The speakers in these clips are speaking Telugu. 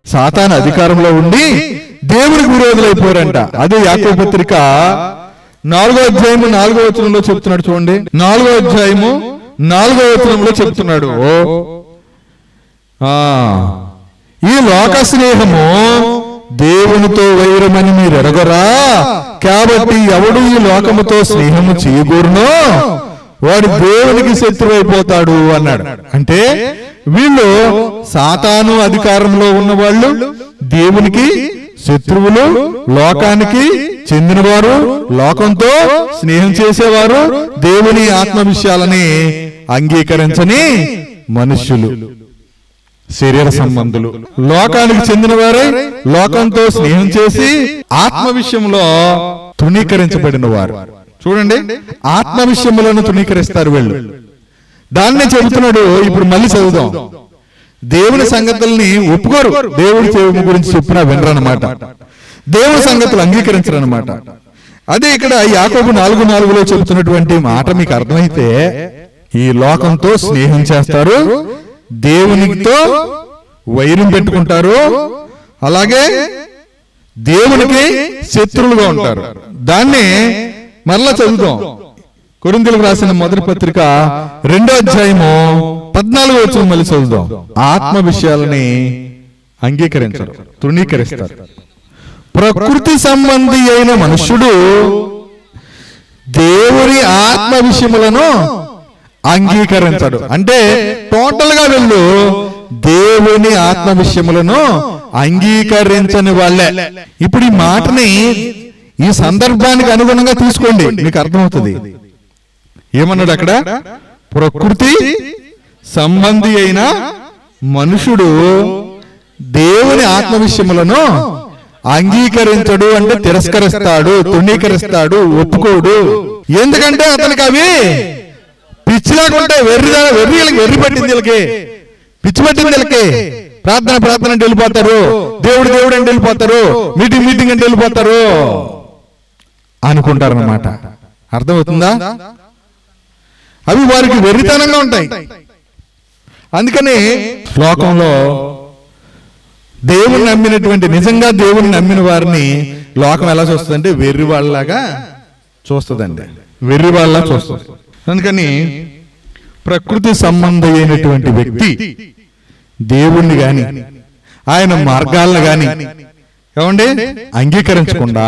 సాతాను అధికారంలో ఉండి దేవునికి విరోధులైపోయారంట అదే యాకో పత్రిక నాలుగో అధ్యాయము నాలుగో వచనంలో చెప్తున్నాడు చూడండి నాలుగో అధ్యాయము నాలుగో వచనంలో చెప్తున్నాడు ఆ ఈ లోక స్నేహము దేవునితో వైరమని మీరు ఎరగరా కాబట్టి ఎవడు ఈ లోకముతో స్నేహము చేయకూరునో వాడు దేవునికి శత్రువైపోతాడు అన్నాడు అంటే వీళ్ళు సాతాను అధికారంలో ఉన్న వాళ్ళు దేవునికి శత్రువులు లోకానికి చెందినవారు లోకంతో స్నేహం చేసేవారు దేవుని ఆత్మ విషయాలని అంగీకరించని మనుష్యులు శరీర సంబంధులు లోకానికి చెందిన వారే లోకంతో స్నేహం చేసి ఆత్మ విషయంలో తృణీకరించబడిన వారు చూడండి ఆత్మ విషయములను తృణీకరిస్తారు వీళ్ళు దాన్నే చెబుతున్నాడు ఇప్పుడు మళ్ళీ చదువుదాం దేవుని సంగతుల్ని ఒప్పుకోరు దేవుడి చెవి గురించి చెప్పినా వినరనమాట దేవుని సంగతులు అంగీకరించరనమాట అదే ఇక్కడ యాకోబు నాలుగు నాలుగులో చెబుతున్నటువంటి మాట మీకు అర్థమైతే ఈ లోకంతో స్నేహం చేస్తారు దేవునితో వైరం పెట్టుకుంటారు అలాగే దేవునికి శత్రువులుగా ఉంటారు దాన్ని మరలా చదువుదాం కొరిందులకు రాసిన మొదటి పత్రిక రెండో అధ్యాయము పద్నాలుగో వచ్చిన మళ్ళీ చదువుదాం ఆత్మ విషయాలని అంగీకరించరు తృణీకరిస్తారు ప్రకృతి సంబంధి అయిన మనుష్యుడు దేవుని ఆత్మ విషయములను అంగీకరించడు అంటే టోటల్ గా వెళ్ళు దేవుని ఆత్మ విషయములను అంగీకరించని వాళ్ళే ఇప్పుడు ఈ మాటని ఈ సందర్భానికి అనుగుణంగా తీసుకోండి మీకు అర్థమవుతుంది ఏమన్నాడు అక్కడ ప్రకృతి సంబంధి అయిన మనుషుడు దేవుని ఆత్మ విషయములను అంగీకరించడు అంటే తిరస్కరిస్తాడు తృణీకరిస్తాడు ఒప్పుకోడు ఎందుకంటే అతనికి అవి పిచ్చిలాగా ఉంటాయి వెర్రి వెర్రి వీళ్ళకి వెర్రి పట్టింది వీళ్ళకి పిచ్చి పట్టింది వీళ్ళకి ప్రార్థన ప్రార్థన అంటే వెళ్ళిపోతారు దేవుడు దేవుడు అంటే వెళ్ళిపోతారు మీటింగ్ మీటింగ్ అంటే వెళ్ళిపోతారు అనుకుంటారన్నమాట అర్థమవుతుందా అవి వారికి వెర్రితనంగా ఉంటాయి అందుకని లోకంలో దేవుని నమ్మినటువంటి నిజంగా దేవుని నమ్మిన వారిని లోకం ఎలా చూస్తుందంటే వెర్రి వాళ్ళలాగా చూస్తుందండి వెర్రి వాళ్ళ చూస్తుంది అందుకని ప్రకృతి సంబంధ అయినటువంటి వ్యక్తి దేవుణ్ణి గాని ఆయన మార్గాలను గాని ఏమండి అంగీకరించకుండా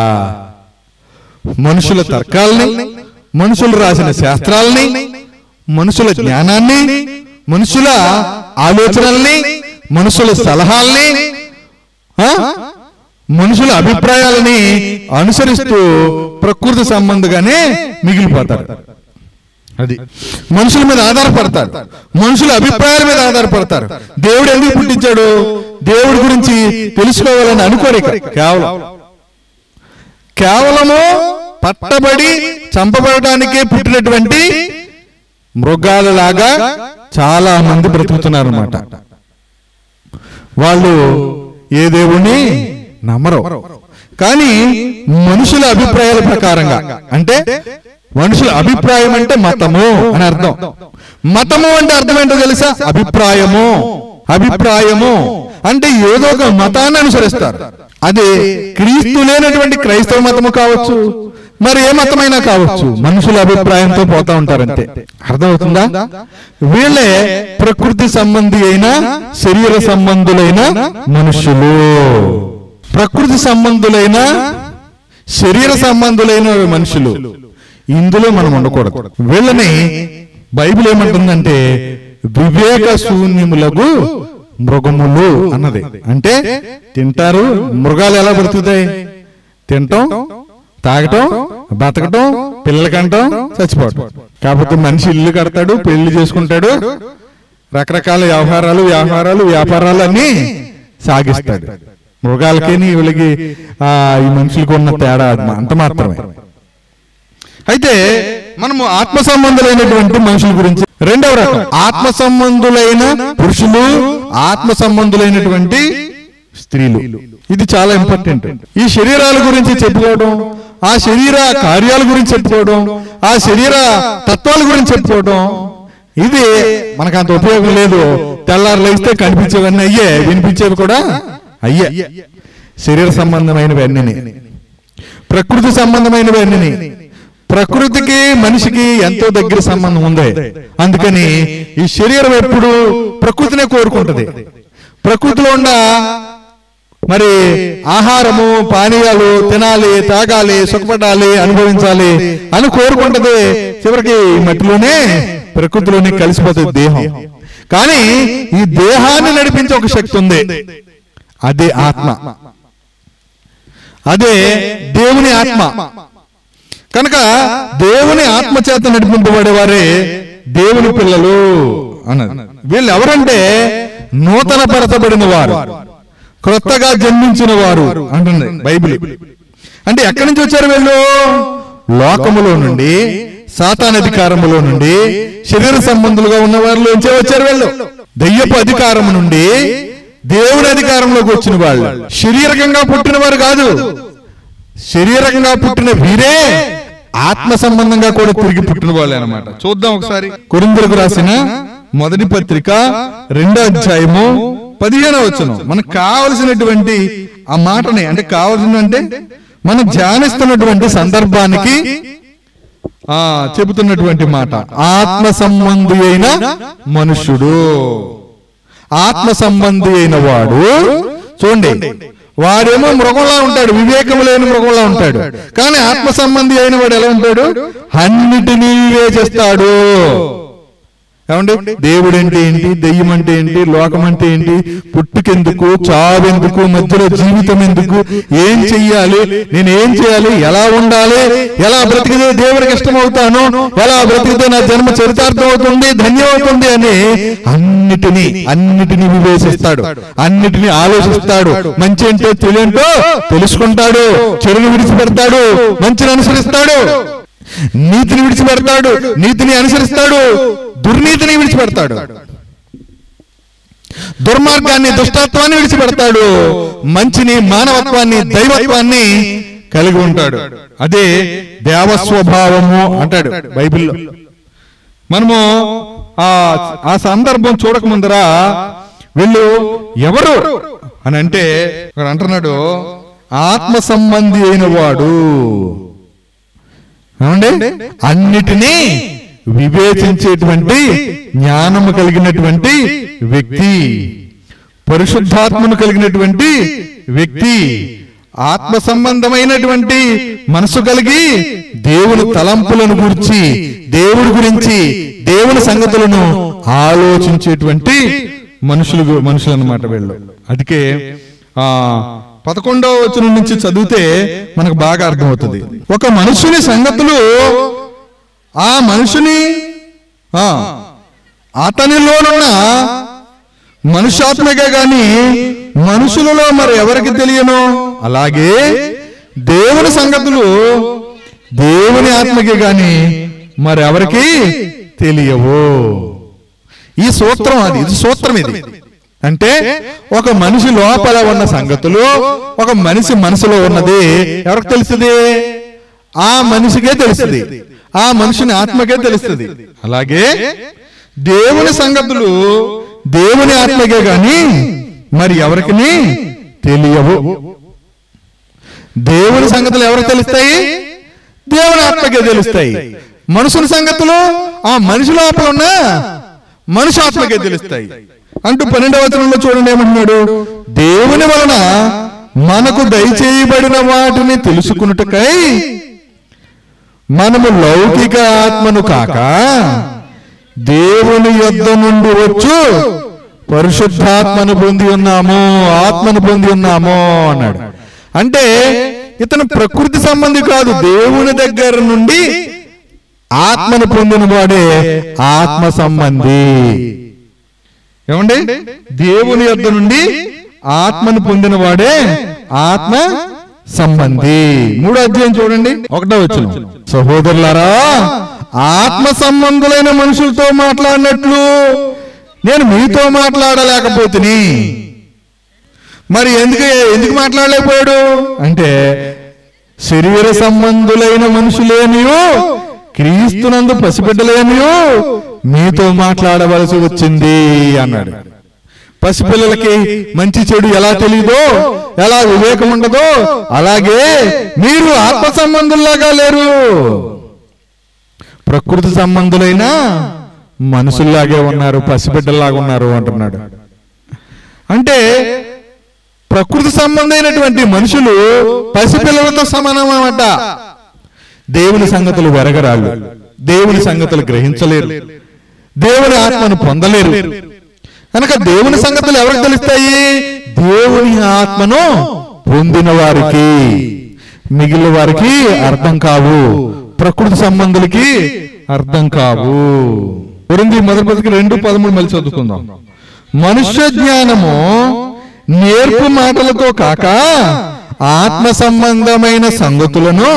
మనుషుల తర్కాలని మనుషులు రాసిన శాస్త్రాలని మనుషుల జ్ఞానాన్ని మనుషుల ఆలోచనల్ని మనుషుల సలహాల్ని ఆ? మనుషుల అభిప్రాయాలని అనుసరిస్తూ ప్రకృతి సంబంధంగానే మిగిలిపోతారు అది మనుషుల మీద ఆధారపడతారు మనుషుల అభిప్రాయాల మీద ఆధారపడతారు దేవుడు ఎందుకు పుట్టించాడు దేవుడి గురించి తెలుసుకోవాలని అనుకోరు ఇక కేవలం కేవలము పట్టబడి చంపబడటానికే పుట్టినటువంటి మృగాలలాగా చాలా మంది బ్రతుకుతున్నారు అన్నమాట వాళ్ళు ఏ దేవుణ్ణి నమ్మరు కానీ మనుషుల అభిప్రాయాల ప్రకారంగా అంటే మనుషుల అభిప్రాయం అంటే మతము అని అర్థం మతము అంటే అర్థం ఏంటో తెలుసా అభిప్రాయము అభిప్రాయము అంటే ఏదో ఒక మతాన్ని అనుసరిస్తారు అది క్రీస్తు లేనటువంటి క్రైస్తవ మతము కావచ్చు మరి ఏ మతమైనా కావచ్చు మనుషుల అభిప్రాయంతో పోతా ఉంటారంతే అర్థమవుతుందా వీళ్ళే ప్రకృతి సంబంధి అయిన శరీర సంబంధులైన మనుషులు ప్రకృతి సంబంధులైన శరీర సంబంధులైన మనుషులు ఇందులో మనం ఉండకూడదు వీళ్ళని బైబిల్ ఏమంటుందంటే వివేక శూన్యములకు మృగములు అన్నది అంటే తింటారు మృగాలు ఎలా బ్రతుకుతాయి తింటాం తాగటం బతకటం పిల్లలకంటాం చచ్చిపోవటం కాకపోతే మనిషి ఇల్లు కడతాడు పెళ్లి చేసుకుంటాడు రకరకాల వ్యవహారాలు వ్యవహారాలు వ్యాపారాలు అన్ని సాగిస్తాడు మృగాలకి వీళ్ళకి ఆ ఈ మనుషులకు ఉన్న తేడా అది మా- అంత మాత్రమే అయితే మనము ఆత్మ సంబంధులైనటువంటి మనుషుల గురించి రెండవ రకం ఆత్మ సంబంధులైన పురుషులు ఆత్మ సంబంధులైనటువంటి స్త్రీలు ఇది చాలా ఇంపార్టెంట్ ఈ శరీరాల గురించి చెప్పుకోవడం ఆ శరీర కార్యాల గురించి చెప్పుకోవడం ఆ శరీర తత్వాల గురించి చెప్పుకోవడం ఇది మనకు అంత ఉపయోగం లేదు తెల్లారు లేస్తే కనిపించేవన్నీ అయ్యే వినిపించేవి కూడా అయ్యే శరీర సంబంధమైనవన్నీ ప్రకృతి సంబంధమైనవన్నీ ప్రకృతికి మనిషికి ఎంతో దగ్గర సంబంధం ఉంది అందుకని ఈ శరీరం ఎప్పుడు ప్రకృతినే కోరుకుంటది ప్రకృతిలో ఉన్న మరి ఆహారము పానీయాలు తినాలి తాగాలి సుఖపడాలి అనుభవించాలి అని కోరుకుంటది చివరికి ఈ మట్టిలోనే ప్రకృతిలోనే కలిసిపోతుంది దేహం కానీ ఈ దేహాన్ని నడిపించే ఒక శక్తి ఉంది అదే ఆత్మ అదే దేవుని ఆత్మ కనుక దేవుని ఆత్మ చేత నడిపింపబడేవారే దేవుని పిల్లలు అన్నది వీళ్ళు ఎవరంటే నూతన పరచబడిన వారు క్రొత్తగా జన్మించిన వారు అంటుంది బైబిల్ అంటే ఎక్కడి నుంచి వచ్చారు వీళ్ళు లోకములో నుండి సాతాన్ అధికారములో నుండి శరీర సంబంధులుగా ఉన్న వారిలోంచే వచ్చారు వీళ్ళు దయ్యపు అధికారం నుండి దేవుని అధికారంలోకి వచ్చిన వాళ్ళు శరీరకంగా పుట్టిన వారు కాదు శరీరంగా పుట్టిన వీరే ఆత్మ సంబంధంగా కూడా తిరిగి పుట్టిన వాళ్ళే అనమాట చూద్దాం ఒకసారి కొరిందరకు రాసిన మొదటి పత్రిక రెండో అధ్యాయము పదిహేనో వచ్చును మనకు కావలసినటువంటి ఆ మాటని అంటే కావలసిన అంటే మనం ధ్యానిస్తున్నటువంటి సందర్భానికి ఆ చెబుతున్నటువంటి మాట ఆత్మ సంబంధి అయిన మనుషుడు ఆత్మ సంబంధి అయిన వాడు చూడండి వాడేమో మృగంలా ఉంటాడు వివేకం లేని మృగంలా ఉంటాడు కానీ ఆత్మ సంబంధి అయిన వాడు ఎలా ఉంటాడు అన్నిటినీ వివేచిస్తాడు ఏమండి దేవుడు అంటే ఏంటి దెయ్యం అంటే ఏంటి లోకం అంటే ఏంటి పుట్టుకెందుకు చావెందుకు మధ్యలో జీవితం ఎందుకు ఏం చెయ్యాలి నేను ఏం చేయాలి ఎలా ఉండాలి ఎలా బ్రతికితే దేవుడికి ఇష్టమవుతాను ఎలా బ్రతికితే నా జన్మ చరితార్థం అవుతుంది ధన్యమవుతుంది అని అన్నిటినీ అన్నిటినీ వివేచిస్తాడు అన్నిటినీ ఆలోచిస్తాడు మంచి ఏంటో తెలియంటో తెలుసుకుంటాడు చెడుని విడిచిపెడతాడు మంచిని అనుసరిస్తాడు నీతిని విడిచిపెడతాడు నీతిని అనుసరిస్తాడు దుర్నీతిని విడిచిపెడతాడు దుర్మార్గాన్ని దుష్టత్వాన్ని విడిచిపెడతాడు మంచిని మానవత్వాన్ని దైవత్వాన్ని కలిగి ఉంటాడు అదే దేవస్వభావము అంటాడు బైబిల్లో మనము ఆ ఆ సందర్భం చూడక ముందర వీళ్ళు ఎవరు అని అంటే ఇక్కడ అంటున్నాడు ఆత్మ సంబంధి అయిన వాడు ఏమండి అన్నిటినీ వివేచించేటువంటి జ్ఞానము కలిగినటువంటి వ్యక్తి పరిశుద్ధాత్మను కలిగినటువంటి వ్యక్తి ఆత్మ సంబంధమైనటువంటి మనసు కలిగి దేవుని తలంపులను గురించి దేవుడి గురించి దేవుని సంగతులను ఆలోచించేటువంటి మనుషులు మనుషులు అన్నమాట వీళ్ళు అందుకే ఆ పదకొండవ వచనం నుంచి చదివితే మనకు బాగా అర్థమవుతుంది ఒక మనుషుని సంగతులు ఆ మనుషుని ఆ అతనిలోనున్న మనుష్యాత్మకే గాని మనుషులలో మరి ఎవరికి తెలియను అలాగే దేవుని సంగతులు దేవుని ఆత్మకే గాని మరి ఎవరికి తెలియవు ఈ సూత్రం అది ఇది సూత్రం ఇది అంటే ఒక మనిషి లోపల ఉన్న సంగతులు ఒక మనిషి మనసులో ఉన్నది ఎవరికి తెలుస్తుంది ఆ మనిషికే తెలుస్తుంది ఆ మనిషిని ఆత్మకే తెలుస్తుంది అలాగే దేవుని సంగతులు దేవుని ఆత్మకే గాని మరి ఎవరికి తెలియవు దేవుని సంగతులు ఎవరికి తెలుస్తాయి దేవుని ఆత్మకే తెలుస్తాయి మనుషుల సంగతులు ఆ మనిషి లోపల ఉన్న మనిషి ఆత్మకే తెలుస్తాయి అంటూ పన్నెండవ వచనంలో చూడండి ఏమంటున్నాడు దేవుని వలన మనకు దయచేయబడిన వాటిని తెలుసుకున్నటకై మనము లౌకిక ఆత్మను కాక దేవుని యొద్ద నుండి వచ్చు పరిశుద్ధాత్మను పొంది ఉన్నాము ఆత్మను పొంది ఉన్నాము అన్నాడు అంటే ఇతను ప్రకృతి సంబంధి కాదు దేవుని దగ్గర నుండి ఆత్మను పొందిన వాడే ఆత్మ సంబంధి ఏమండి దేవుని యొద్ద నుండి ఆత్మను పొందిన వాడే ఆత్మ సంబంధి మూడో అధ్యాయం చూడండి ఒకటో వచ్చిన సహోదరులారా ఆత్మ సంబంధులైన మనుషులతో మాట్లాడినట్లు నేను మీతో మాట్లాడలేకపోతుని మరి ఎందుకు ఎందుకు మాట్లాడలేకపోయాడు అంటే శరీర సంబంధులైన మనుషులేనియో క్రీస్తునందు పసిబిడ్డలేనియో మీతో మాట్లాడవలసి వచ్చింది అన్నాడు పసిపిల్లలకి మంచి చెడు ఎలా తెలియదో ఎలా వివేకం ఉండదో అలాగే మీరు ఆత్మ సంబంధుల్లాగా లేరు ప్రకృతి సంబంధులైన మనుషుల్లాగే ఉన్నారు పసిబిడ్డల్లాగా ఉన్నారు అంటున్నాడు అంటే ప్రకృతి సంబంధమైనటువంటి మనుషులు పసిపిల్లలతో సమానమన్నమాట దేవుని సంగతులు వెరగరాళ్ళు దేవుని సంగతులు గ్రహించలేరు దేవుని ఆత్మను పొందలేరు కనుక దేవుని సంగతులు ఎవరికి తెలుస్తాయి దేవుని ఆత్మను పొందిన వారికి మిగిలిన వారికి అర్థం కావు ప్రకృతి సంబంధులకి అర్థం కావు కొరింది మొదటి పత్రిక రెండు పదమూడు మళ్ళీ చదువుకుందాం మనుష్య జ్ఞానము నేర్పు మాటలతో కాక ఆత్మ సంబంధమైన సంగతులను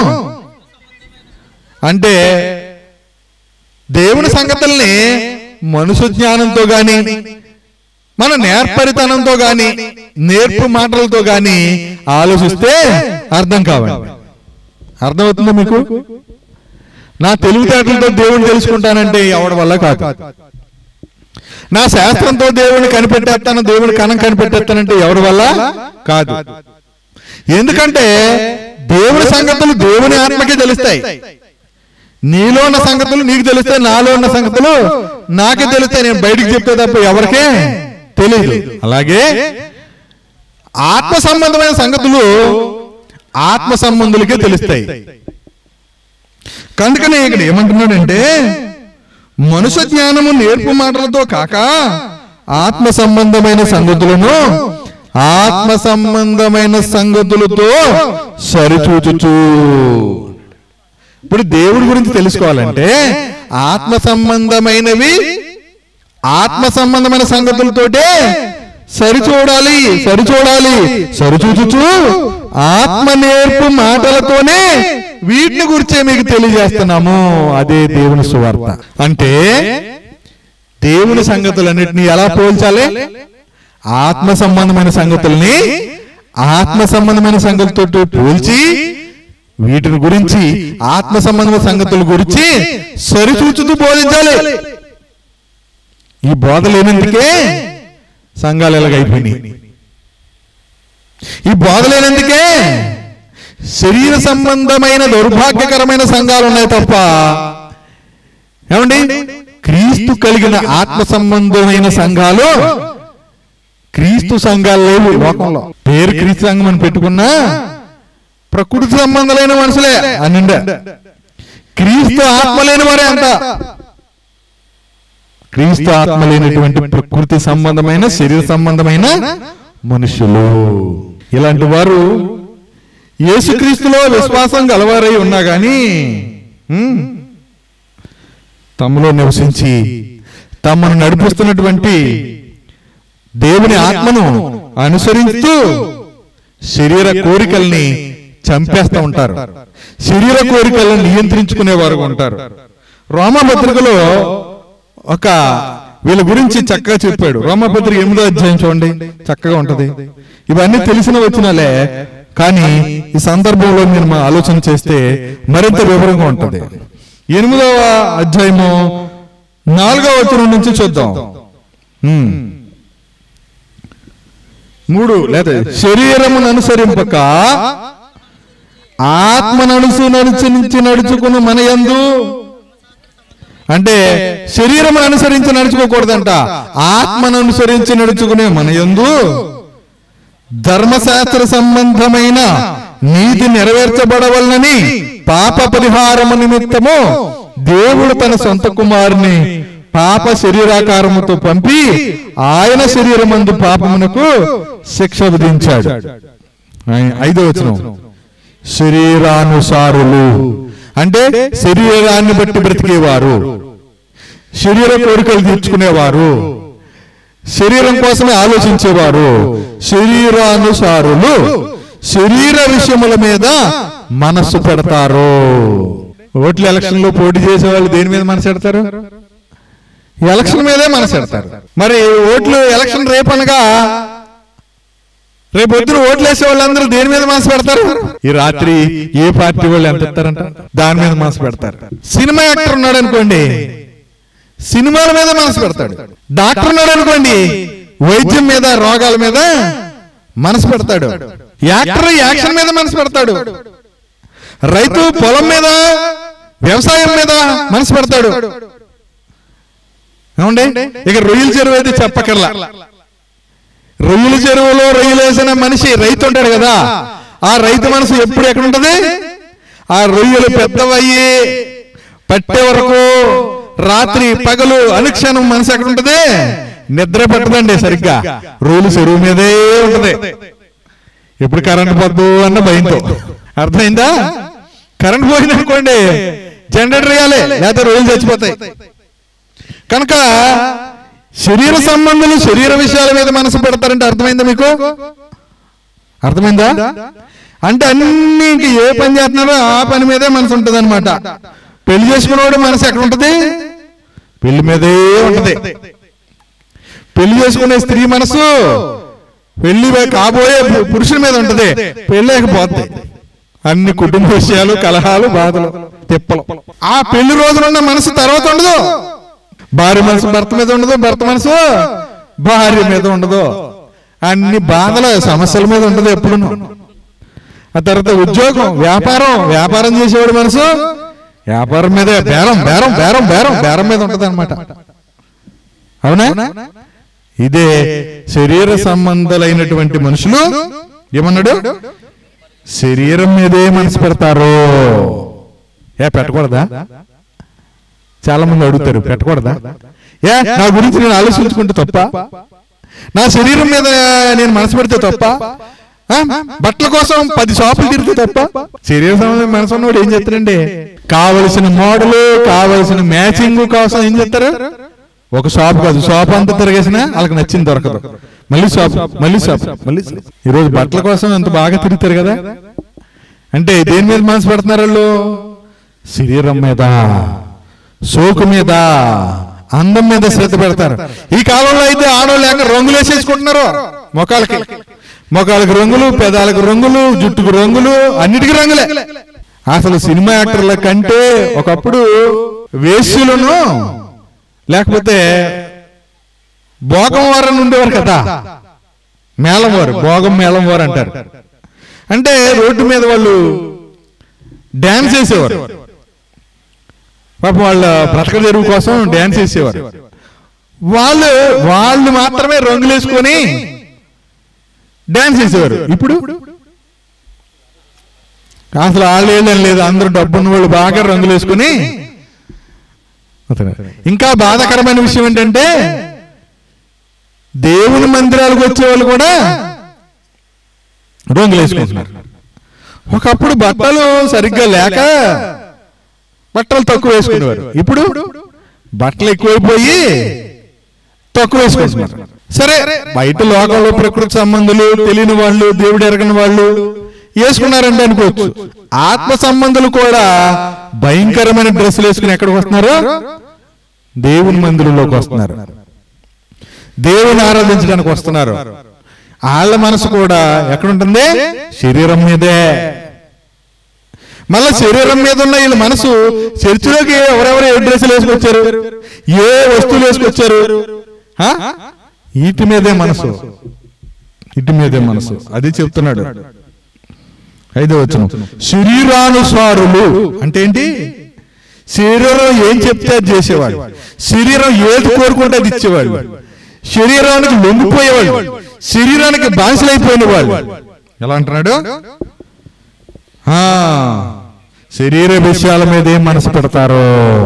అంటే దేవుని సంగతుల్ని మనుషు జ్ఞానంతో గాని మన నేర్పరితనంతో గాని నేర్పు మాటలతో గాని ఆలోచిస్తే అర్థం కావాలి అర్థమవుతుందా మీకు నా తెలివితేటలతో దేవుని తెలుసుకుంటానంటే ఎవడి వల్ల కాదు నా శాస్త్రంతో దేవుని కనిపెట్టేస్తాను దేవుని కణం కనిపెట్టేస్తానంటే ఎవరి వల్ల కాదు ఎందుకంటే దేవుని సంగతులు దేవుని ఆత్మకే తెలుస్తాయి నీలో ఉన్న సంగతులు నీకు తెలుస్తాయి నాలో ఉన్న సంగతులు నాకే తెలుస్తాయి నేను బయటికి చెప్తే తప్ప ఎవరికే తెలియదు అలాగే ఆత్మ సంబంధమైన సంగతులు ఆత్మ సంబంధులకే తెలుస్తాయి కనుకనే ఇక్కడ ఏమంటున్నాడంటే మనుష్య జ్ఞానము నేర్పు మాటలతో కాక ఆత్మ సంబంధమైన సంగతులను ఆత్మ సంబంధమైన సంగతులతో సరిచూచుచు ఇప్పుడు దేవుడి గురించి తెలుసుకోవాలంటే ఆత్మ సంబంధమైనవి ఆత్మ సంబంధమైన సంగతులతోటే సరిచూడాలి సరిచూడాలి సరిచూచుచు ఆత్మ నేర్పు మాటలతోనే వీటిని గురించే మీకు తెలియజేస్తున్నాము అదే దేవుని సువార్త అంటే దేవుని సంగతులన్నిటిని ఎలా పోల్చాలి ఆత్మ సంబంధమైన సంగతుల్ని ఆత్మ సంబంధమైన సంగతులతో పోల్చి వీటిని గురించి ఆత్మ సంబంధమైన సంగతుల గురించి సరిచూచుతూ బోధించాలి ఈ బోధ లేనందుకే సంఘాలు ఎలాగైపోయినాయి ఈ బోధ లేనందుకే శరీర సంబంధమైన దౌర్భాగ్యకరమైన సంఘాలు ఉన్నాయి తప్ప ఏమండి క్రీస్తు కలిగిన ఆత్మ సంబంధమైన సంఘాలు క్రీస్తు సంఘాలు లేవు ఈ లోకంలో పేరు క్రీస్తు సంఘం అని పెట్టుకున్నా ప్రకృతి సంబంధమైన మనుషులే అనిండా క్రీస్తు ఆత్మ లేని వారే అంతా క్రీస్తు ఆత్మ లేనటువంటి ప్రకృతి సంబంధమైన శరీర సంబంధమైన మనుషులు ఇలాంటి వారు యేసుక్రీస్తులో విశ్వాసం గలవారై ఉన్నా గాని ఉమ్, తమలో నివసించి తమను నడిపిస్తున్నటువంటి దేవుని ఆత్మను అనుసరిస్తూ శరీర కోరికల్ని చంపేస్తూ ఉంటారు శరీర కోరికలను నియంత్రించుకునేవారు ఉంటారు రోమపత్రికలో ఒక వీళ్ళ గురించి చక్కగా చెప్పాడు రోమపత్రిక ఎనిమిదో అధ్యాయం చూడండి చక్కగా ఉంటది ఇవన్నీ తెలిసిన వచ్చినాలే కానీ ఈ సందర్భంలో మీరు మా ఆలోచన చేస్తే మరింత వివరంగా ఉంటది ఎనిమిదవ అధ్యాయము నాలుగవ వచనం నుంచి చూద్దాం ఉమ్. మూడు లేదా శరీరమును అనుసరింపక ఆత్మను అనుసరించి నడుచుకుని మన యందు అంటే శరీరం అనుసరించి నడుచుకోకూడదంట ఆత్మను అనుసరించి నడుచుకునే మన యందు ధర్మశాస్త్ర సంబంధమైన నీతి నెరవేర్చబడవలనని పాప పరిహారము నిమిత్తము దేవుడు తన సొంత కుమారుని పాప శరీరాకారముతో పంపి ఆయన శరీరమందు పాపమునకు శిక్ష విధించాడు ఐ- ఐదో వచనం శరీరానుసారులు అంటే శరీరాన్ని బట్టి బ్రతికేవారు శరీర కోరికలు తీర్చుకునేవారు శరీరం కోసమే ఆలోచించేవారు శరీరానుసారులు శరీర విషయముల మీద మనస్సు పెడతారు ఓట్ల ఎలక్షన్ లో పోటీ చేసే వాళ్ళు దేని మీద మనసు పెడతారు ఎలక్షన్ మీదే మనసు పెడతారు మరి ఓట్లు ఎలక్షన్ రేపనగా రేపు పొద్దున ఓట్లు వేసే వాళ్ళందరూ దేని మీద మనసు పెడతారు ఈ రాత్రి ఏ పార్టీ వాళ్ళు ఎంత ఇస్తారంట దాని మీద మనసు పెడతారు సినిమా యాక్టర్ ఉన్నాడు అనుకోండి సినిమాల మీద మనసు పెడతాడు డాక్టర్ ఉన్నాడు అనుకోండి వైద్యం మీద రోగాల మీద మనసు పెడతాడు యాక్టర్ యాక్షన్ మీద మనసు పెడతాడు రైతు పొలం మీద వ్యవసాయం మీద మనసు పెడతాడు ఏమండి ఇక రొయ్యల చెరువు అయితే చెప్పకర్లా రొయ్యల చెరువులో రొయ్యలు వేసిన మనిషి రైతు ఉంటాడు కదా ఆ రైతు మనసు ఎప్పుడు ఎక్కడ ఉంటది ఆ రొయ్యలు పెద్దవయ్యి పట్టే వరకు రాత్రి పగలు అనుక్షణం మనసు ఎక్కడ ఉంటది నిద్ర పట్టదండి సరిగ్గా రొయ్యలు చెరువు మీదే ఉంటది ఎప్పుడు కరెంట్ పోద్దు అన్న భయంతో అర్థమైందా కరెంట్ పోయింది అనుకోండి జనరేటర్ వేయాలి లేకపోతే రోజులు చచ్చిపోతాయి కనుక శరీర సంబంధాలు శరీర విషయాల మీద మనసు పెడతారంటే అర్థమైందా మీకు అర్థమైందా అంటే అన్ని ఇంక ఏ పని చేస్తున్నారో ఆ పని మీదే మనసు ఉంటుంది అనమాట పెళ్లి చేసుకున్నవాడు మనసు ఎక్కడ ఉంటది పెళ్లి మీదే ఉంటది పెళ్లి చేసుకునే స్త్రీ మనసు పెళ్లి కాబోయే పు- పురుషుల మీద ఉంటది పెళ్ళలేకపోద్ది అన్ని కుటుంబ విషయాలు కలహాలు బాధలు తిప్పలు ఆ పెళ్లి రోజునున్న మనసు తర్వాత ఉండదు భార్య మనసు భర్త మీద ఉండదు భర్త మనసు భార్య మీద ఉండదు అన్ని బాధల సమస్యల మీద ఉండదు ఎప్పుడు ఆ తర్వాత ఉద్యోగం వ్యాపారం వ్యాపారం చేసేవాడు మనసు వ్యాపారం మీద బేరం బేరం బేరం బేరం బేరం మీద ఉంటది అనమాట అవునా ఇదే శరీర సంబంధాలైనటువంటి మనుషులు ఏమన్నాడు శరీరం మీదే మనసు పెడతారు ఏ పెట్టకూడదా చాలా మంది అడుగుతారు పెట్టకూడదా ఏ నా గురించి నేను ఆలోచించుకుంటే తప్ప నా శరీరం మీద నేను మనసు పెడితే తప్ప ఆ? బట్టల కోసం పది షాపులు తిరిగితే తప్ప శరీర సంబంధం మనసు ఉన్నవాడు ఏం చేస్తారండి కావలసిన మోడల్ కావలసిన మ్యాచింగ్ కోసం ఏం చేస్తారు ఒక షాప్ కాదు షాప్ అంతా తిరగేసినా వాళ్ళకి నచ్చింది దొరకదు మళ్ళీ షాప్ మళ్ళీ షాప్ మళ్ళీ shop. ఈరోజు బట్టల కోసం ఎంత బాగా తిరుగుతారు కదా అంటే దేని మీద మనసు పెడుతున్నారు వాళ్ళు శరీరం మీద సోకు మీద అందం మీద శ్రద్ధ పెడతారు ఈ కాలంలో అయితే ఆడవాళ్ళు లేక రంగులు వేసేసుకుంటున్నారు మొఖాలకి మొఖాలకు రంగులు పెదాలకు రంగులు జుట్టుకు రంగులు అన్నిటికీ రంగులే అసలు సినిమా యాక్టర్ల కంటే ఒకప్పుడు వేశ్యులను లేకపోతే భోగం వారని ఉండేవారు కదా మేళం వారు భోగం మేళం వారు అంటారు అంటే రోడ్డు మీద వాళ్ళు డ్యాన్స్ చేసేవారు పాపం వాళ్ళ బ్రతక తెరువు కోసం డ్యాన్స్ చేసేవారు వాళ్ళు వాళ్ళు మాత్రమే రంగులు వేసుకొని డ్యాన్స్ చేసేవారు ఇప్పుడు అసలు వాళ్ళు ఏళ్ళని లేదు అందరూ డబ్బున్న వాళ్ళు బాగా రంగులు వేసుకుని వస్తున్నారు. ఇంకా బాధాకరమైన విషయం ఏంటంటే దేవుని మందిరాలకు వచ్చే వాళ్ళు కూడా రంగులు వేసుకుంటున్నారు ఒకప్పుడు బట్టలు సరిగ్గా లేక బట్టలు తక్కువ వేసుకునేవారు ఇప్పుడు బట్టలు ఎక్కువైపోయి తక్కువ వేసుకుంటున్నారు సరే బయట లోకంలో ప్రకృతి సంబంధులు తెలియని వాళ్ళు దేవుడు ఎరగని వాళ్ళు వేసుకున్నారంటే అనుకోవచ్చు ఆత్మ సంబంధులు కూడా భయంకరమైన డ్రెస్సులు వేసుకుని ఎక్కడికి వస్తున్నారు దేవుని మందిరంలోకి వస్తున్నారు దేవుని ఆరాధించడానికి వస్తున్నారు వాళ్ళ మనసు కూడా ఎక్కడుంటుంది శరీరం మీదే మళ్ళా శరీరం మీద ఉన్న వీళ్ళ మనసు చర్చిలోకి ఎవరెవరు ఏ డ్రెస్సులు వేసుకొచ్చారు ఏ వస్తువులు వేసుకొచ్చారు ఆ? వీటి మీదే మనసు ఇటు మీదే మనసు అది చెప్తున్నాడు ఐదో వచ్చిన శరీరానుసారులు అంటే ఏంటి శరీరం ఏం చెప్తే అది చేసేవాడు శరీరం ఏది కోరుకుంటే అది ఇచ్చేవాడు శరీరానికి లొంగిపోయేవాడు శరీరానికి బానిసలైపోయిన వాడు ఎలా అంటున్నాడు ఆ, శరీర విషయాల మీద ఏం మనసు పెడతారో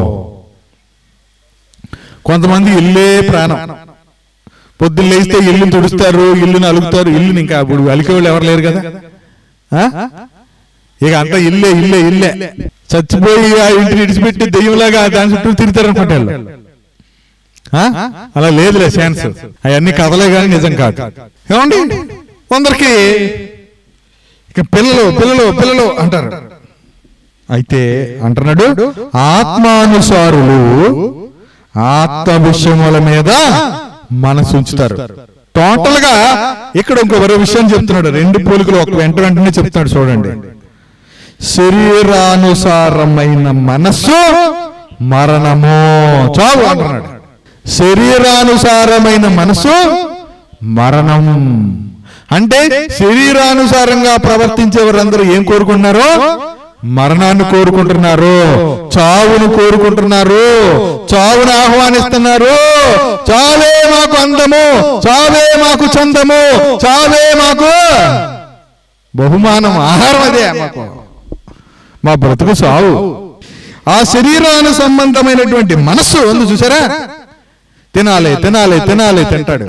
కొంతమంది ఇల్లే ప్రాణం పొద్దున్న లేస్తే ఇల్లు తుడుస్తారు ఇల్లుని అలుగుతారు ఇల్లుని ఇంకా ఇప్పుడు అలికేవాళ్ళు ఎవరు లేరు కదా ఆ? ఇక అంతా ఇల్లే ఇల్లే ఇల్లే చచ్చిపోయి ఆ ఇంటిని ఇడిచిపెట్టి దెయ్యంలాగా దాని చుట్టూ తిరుగుతారు అనుకుంటే వాళ్ళు. ఆ? అలా లేదులే ఛాన్స్ అవన్నీ కథలే కానీ నిజం కాదు ఏమండి కొందరికి ఇక పిల్లలు పిల్లలు పిల్లలు అంటారు అయితే అంటున్నాడు ఆత్మానుసారులు ఆత్మ విషయముల మీద మనసు ఉంచుతారు టోటల్ గా ఇక్కడ ఇంకో మరో విషయం చెప్తున్నాడు రెండు పోలికలు ఒక వెంట వెంటనే చెప్తున్నాడు చూడండి శరీరానుసారమైన మనస్సు మరణము చావు అంటున్నాడు శరీరానుసారమైన మనసు మరణం అంటే శరీరానుసారంగా ప్రవర్తించే వారందరూ ఏం కోరుకుంటున్నారు మరణాన్ని కోరుకుంటున్నారు చావును కోరుకుంటున్నారు చావును ఆహ్వానిస్తున్నారు చావే మాకు అందము చావే మాకు చందము చావే మాకు బహుమానం ఆహారం అదే మాకు మా బ్రతుకు సావు ఆ శరీరాను సంబంధమైనటువంటి మనస్సు ఉంది చూసారా తినాలి తినాలి తినాలి తింటాడు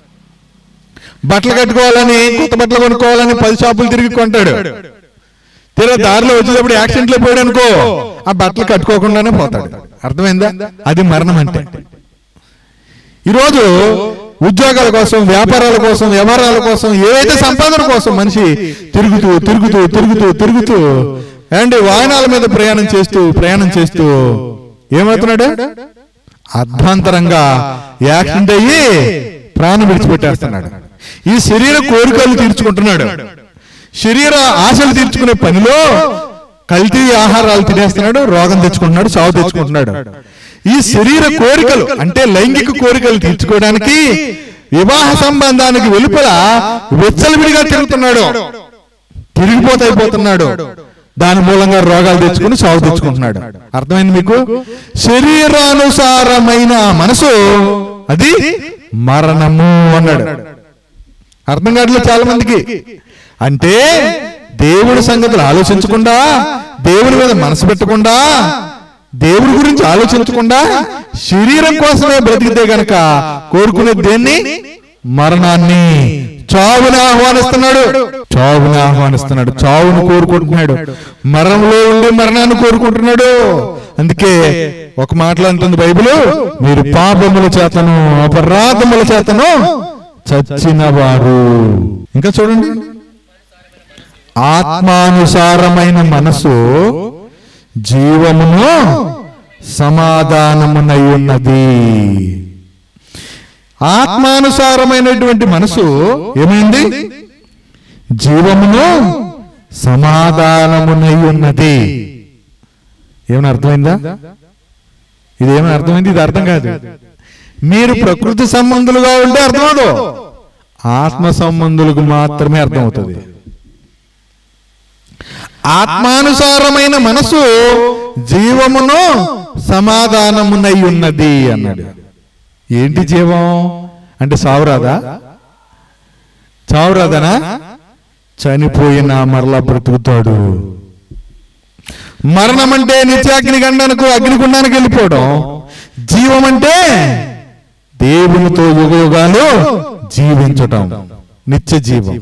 బట్టలు కట్టుకోవాలని కొత్త బట్టలు కొనుక్కోవాలని పది షాపులు తిరిగి కొంటాడు తీరా దారిలో వచ్చేటప్పుడు యాక్సిడెంట్ లో పోయాడు అనుకో ఆ బట్టలు కట్టుకోకుండానే పోతాడు అర్థమైందా అది మరణం అంటే ఈరోజు ఉద్యోగాల కోసం వ్యాపారాల కోసం వ్యవహారాల కోసం ఏవైతే సంపాదన కోసం మనిషి తిరుగుతూ తిరుగుతూ తిరుగుతూ తిరుగుతూ అండ్ వాహనాల మీద ప్రయాణం చేస్తూ ప్రయాణం చేస్తూ ఏమవుతున్నాడు అర్ధాంతరంగా యాక్సిడెంట్ అయ్యి ప్రాణం విడిచిపెట్టేస్తున్నాడు ఈ శరీర కోరికలు తీర్చుకుంటున్నాడు శరీర ఆశలు తీర్చుకునే పనిలో కల్తీ ఆహారాలు తినేస్తున్నాడు రోగం తెచ్చుకుంటున్నాడు సాగు తెచ్చుకుంటున్నాడు ఈ శరీర కోరికలు అంటే లైంగిక కోరికలు తీర్చుకోవడానికి వివాహ సంబంధానికి వెలుపల వెచ్చలవిడిగా తిరుగుతున్నాడు తిరిగిపోతైపోతున్నాడు దాని మూలంగా రోగాలు తెచ్చుకుని సాగు తెచ్చుకుంటున్నాడు అర్థమైంది మీకు శరీరానుసారమైన మనసు అది మరణము అన్నాడు అర్థం కావట్లేదు చాలా మందికి అంటే దేవుడి సంగతులు ఆలోచించకుండా దేవుడి మీద మనసు పెట్టకుండా దేవుడి గురించి ఆలోచించకుండా శరీరం కోసమే బ్రతికితే గనక కోరుకునే దేన్ని మరణాన్ని చావుని ఆహ్వానిస్తున్నాడు చావుని ఆహ్వానిస్తున్నాడు చావును కోరుకుంటున్నాడు మరణంలో ఉండి మరణాన్ని కోరుకుంటున్నాడు అందుకే ఒక మాటలో అంటుంది బైబిల్ మీరు పాపముల చేతను అపరాధముల చేతను చచ్చిన వారు ఇంకా చూడండి ఆత్మానుసారమైన మనసు జీవమును సమాధానమునై ఉన్నది ఆత్మానుసారమైనటువంటి మనసు ఏమైంది జీవమును సమాధానమునై ఉన్నది ఏమైనా అర్థమైందా ఇది ఏమైనా అర్థమైంది ఇది అర్థం కాదు మీరు ప్రకృతి సంబంధులుగా ఉంటే అర్థం అవదు ఆత్మ సంబంధులకు మాత్రమే అర్థమవుతుంది ఆత్మానుసారమైన మనసు జీవమును సమాధానమునై ఉన్నది అన్నాడు ఏంటి జీవం అంటే సావురాదా చావురాదనా చనిపోయిన మరలా బ్రతుకుతాడు మరణం అంటే నిత్యాగ్ని గండనకు అగ్నిగుండానికి వెళ్ళిపోవడం జీవం అంటే దేవునితో యుగయుగాలు జీవించటం నిత్య జీవం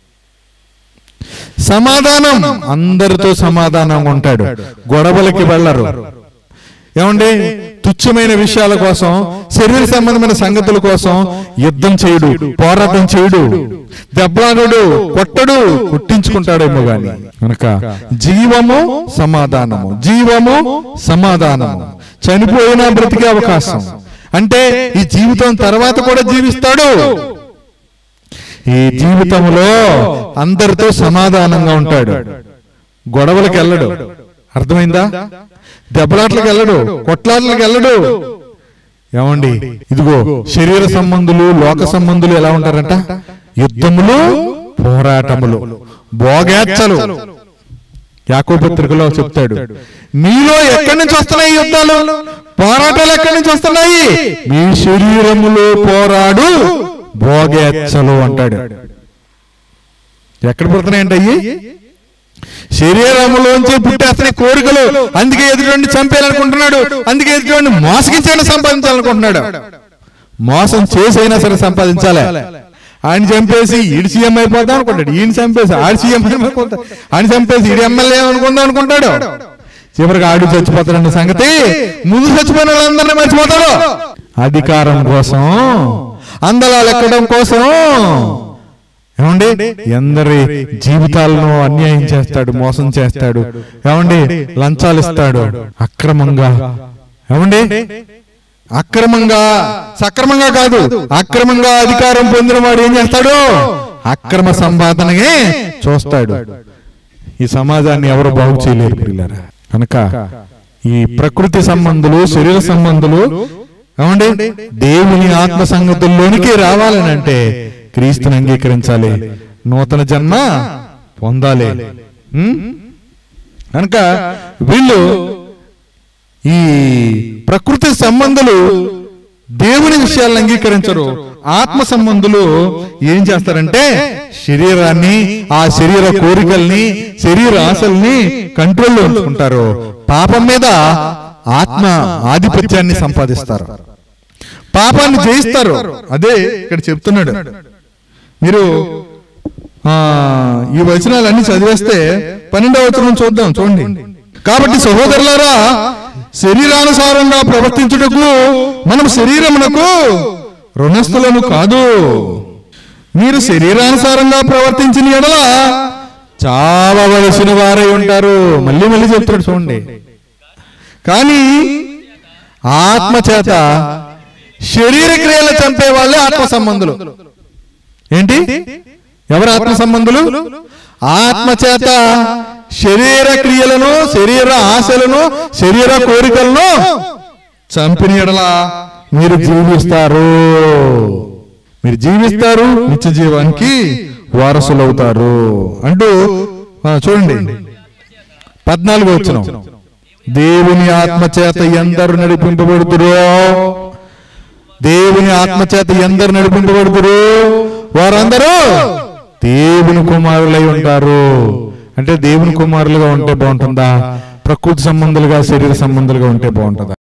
సమాధానం అందరితో సమాధానంగా ఉంటాడు గొడవలకి వెళ్ళరు ఏమండి తుచ్చమైన విషయాల కోసం శరీర సంబంధమైన సంగతుల కోసం యుద్ధం చేయడు పోరాటం చేయడు దెబ్బలాడు కొట్టడు కుట్టించుకుంటాడేమో గాని కనుక జీవము సమాధానము జీవము సమాధానము చనిపోయినా బ్రతికే అవకాశం అంటే ఈ జీవితం తర్వాత కూడా జీవిస్తాడు ఈ జీవితంలో అందరితో సమాధానంగా ఉంటాడు గొడవలకు వెళ్ళడు అర్థమైందా దెబ్బలాట్లకు వెళ్ళడు కొట్లాట్లకు వెళ్ళడు ఏమండి ఇదిగో శరీర సంబంధులు లోక సంబంధులు ఎలా ఉంటారంట యుద్ధములు పోరాటములు భోగేచ్చలు యాకో పత్రికలో చెప్తాడు మీలో ఎక్కడి నుంచి వస్తున్నాయి ఈ యుద్ధాలు పోరాటాలు ఎక్కడి నుంచి వస్తున్నాయి మీ శరీరములో పోరాడు భోగేచ్చలు అంటాడు ఎక్కడ పుడుతున్నాయంట అయ్యి శరీరములోంచి పుట్టేస్తున్నాయి కోరికలు అందుకే ఎదుటి చంపేయాలనుకుంటున్నాడు అందుకే ఎదుటి మోసగించైనా సంపాదించాలనుకుంటున్నాడు మోసం చేసైనా సరే సంపాదించాలి ఆయన చంపేసి ఈడు సీఎం అయిపోతాం అనుకుంటాడు ఈయన చంపేసి ఆడు సీఎం అయిపోతాడు ఆయన చంపేసి ఈడు ఎమ్మెల్యే అనుకుందాం అనుకుంటాడు చివరికి ఆడు చచ్చిపోతాడన్న సంగతి ముందు చచ్చిపోయిన వాళ్ళందరినీ మర్చిపోతాడు అధికారం కోసం అందలాలు ఎక్కడం కోసం ఏమండి ఎందరి జీవితాలను అన్యాయం చేస్తాడు మోసం చేస్తాడు ఏమండి లంచాలు ఇస్తాడు అక్రమంగా ఏమండి అక్రమంగా సక్రమంగా కాదు అక్రమంగా అధికారం పొందిన వాడు ఏం చేస్తాడు అక్రమ సంపాదనగే చూస్తాడు ఈ సమాజాన్ని ఎవరు బాగు చేయలేరు పిల్లరా కనుక ఈ ప్రకృతి సంబంధులు శరీర సంబంధులు ఏమండి దేవుని ఆత్మ సంగతుల్లోనికి రావాలని అంటే క్రీస్తుని అంగీకరించాలి నూతన జన్మ పొందాలి ఉం? కనుక వీళ్ళు ఈ ప్రకృతి సంబంధులు దేవుని విషయాలను అంగీకరించరు ఆత్మ సంబంధులు ఏం చేస్తారంటే శరీరాన్ని ఆ శరీర కోరికల్ని శరీర ఆశల్ని కంట్రోల్లో ఉంచుకుంటారు పాపం మీద ఆత్మ ఆధిపత్యాన్ని సంపాదిస్తారు పాపాన్ని జయిస్తారు అదే ఇక్కడ చెప్తున్నాడు మీరు ఆ ఈ వచనాలన్నీ చదివేస్తే పన్నెండవ వచనం చూద్దాం చూడండి కాబట్టి సహోదరులారా శరీరానుసారంగా ప్రవర్తించుటకు మనం శరీరమునకు రుణస్థులను కాదు మీరు శరీరానుసారంగా ప్రవర్తించిన ఎడల చావవలసిన వారై ఉంటారు మళ్ళీ మళ్ళీ చెప్తాడు చూడండి కానీ ఆత్మ చేత శరీర క్రియలు చంపే వాళ్ళే ఆత్మ సంబంధులు ఏంటి ఎవరు ఆత్మ సంబంధులు ఆత్మ చేత శరీర క్రియలను శరీర ఆశలను శరీర కోరికలను చంపిన ఎడల మీరు జీవిస్తారు మీరు జీవిస్తారు నిత్య జీవానికి వారసులవుతారు అంటూ ఆ, చూడండి పద్నాలుగు వచ్చిన దేవుని ఆత్మ చేత ఎందరు నడిపింపబడుతురో దేవుని ఆత్మ చేత ఎందరు నడిపింపబడుతురు వారందరూ దేవుని కుమారులై ఉంటారు అంటే దేవుని కుమారులుగా ఉంటే బాగుంటుందా ప్రకృతి సంబంధులుగా శరీర సంబంధులుగా ఉంటే బాగుంటుందా